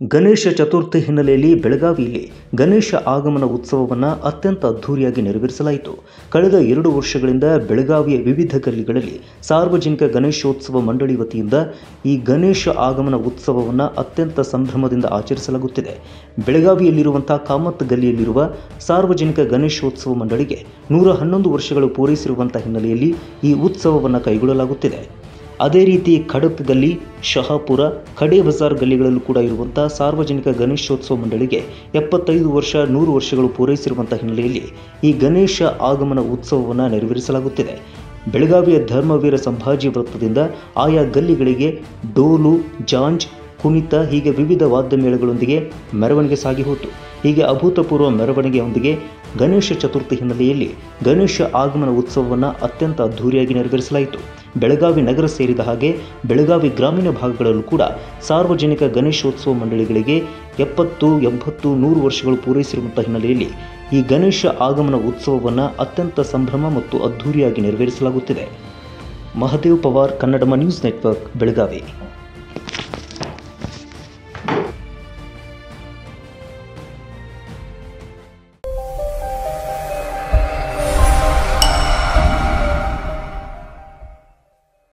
ಗಣೇಶ ಚತುರ್ಥಿ ಹಿನ್ನೆಲೆಯಲ್ಲಿ ಬೆಳಗಾವಿಯಲ್ಲಿ ಗಣೇಶ ಆಗಮನ ಉತ್ಸವವನ್ನು ಅತ್ಯಂತ ಅದ್ಧೂರಿಯಾಗಿ ನೆರವೇರಿಸಲಾಯಿತು ಕಳೆದ ಎರಡು ವರ್ಷಗಳಿಂದ ಬೆಳಗಾವಿಯ ವಿವಿಧ ಗಲ್ಲಿಗಳಲ್ಲಿ ಸಾರ್ವಜನಿಕ ಗಣೇಶೋತ್ಸವ ಮಂಡಳಿ ವತಿಯಿಂದ ಈ ಗಣೇಶ ಆಗಮನ ಉತ್ಸವವನ್ನು ಅತ್ಯಂತ ಸಂಭ್ರಮದಿಂದ ಆಚರಿಸಲಾಗುತ್ತಿದೆ ಬೆಳಗಾವಿಯಲ್ಲಿರುವಂಥ ಕಾಮತ್ ಗಲ್ಲಿಯಲ್ಲಿರುವ ಸಾರ್ವಜನಿಕ ಗಣೇಶೋತ್ಸವ ಮಂಡಳಿಗೆ ನೂರ ಹನ್ನೊಂದು ವರ್ಷಗಳು ಪೂರೈಸಿರುವಂಥ ಹಿನ್ನೆಲೆಯಲ್ಲಿ ಈ ಉತ್ಸವವನ್ನು ಕೈಗೊಳ್ಳಲಾಗುತ್ತಿದೆ ಅದೇ ರೀತಿ ಖಡಕ್ದಲ್ಲಿ ಶಹಾಪುರ ಖಡೆ ಬಜಾರ್ ಗಲ್ಲಿಗಳಲ್ಲೂ ಕೂಡ ಇರುವಂಥ ಸಾರ್ವಜನಿಕ ಗಣೇಶೋತ್ಸವ ಮಂಡಳಿಗೆ ಎಪ್ಪತ್ತೈದು ವರ್ಷ ನೂರು ವರ್ಷಗಳು ಪೂರೈಸಿರುವಂಥ ಹಿನ್ನೆಲೆಯಲ್ಲಿ ಈ ಗಣೇಶ ಆಗಮನ ಉತ್ಸವವನ್ನು ನೆರವೇರಿಸಲಾಗುತ್ತಿದೆ ಬೆಳಗಾವಿಯ ಧರ್ಮವೀರ ಸಂಭಾಜಿ ವೃತ್ತದಿಂದ ಆಯಾ ಗಲ್ಲಿಗಳಿಗೆ ಡೋಲು ಜಾಂಜ್ ಕುಣಿತ ಹೀಗೆ ವಿವಿಧ ವಾದ್ಯ ಮೇಳಗಳೊಂದಿಗೆ ಮೆರವಣಿಗೆ ಸಾಗಿ ಹೋಯಿತು ಹೀಗೆ ಅಭೂತಪೂರ್ವ ಮೆರವಣಿಗೆಯೊಂದಿಗೆ ಗಣೇಶ ಚತುರ್ಥಿ ಹಿನ್ನೆಲೆಯಲ್ಲಿ ಗಣೇಶ ಆಗಮನ ಉತ್ಸವವನ್ನು ಅತ್ಯಂತ ಅದ್ಧೂರಿಯಾಗಿ ನೆರವೇರಿಸಲಾಯಿತು ಬೆಳಗಾವಿ ನಗರ ಸೇರಿದ ಹಾಗೆ ಬೆಳಗಾವಿ ಗ್ರಾಮೀಣ ಭಾಗಗಳಲ್ಲೂ ಕೂಡ ಸಾರ್ವಜನಿಕ ಗಣೇಶೋತ್ಸವ ಮಂಡಳಿಗಳಿಗೆ ಎಪ್ಪತ್ತು ಎಂಬತ್ತು ನೂರು ವರ್ಷಗಳು ಪೂರೈಸಿರುವಂಥ ಹಿನ್ನೆಲೆಯಲ್ಲಿ ಈ ಗಣೇಶ ಆಗಮನ ಉತ್ಸವವನ್ನು ಅತ್ಯಂತ ಸಂಭ್ರಮ ಮತ್ತು ಅದ್ಧೂರಿಯಾಗಿ ನೆರವೇರಿಸಲಾಗುತ್ತಿದೆ ಮಹದೇವ್ ಪವಾರ್ ಕನ್ನಡಮ ನ್ಯೂಸ್ ನೆಟ್ವರ್ಕ್ ಬೆಳಗಾವಿ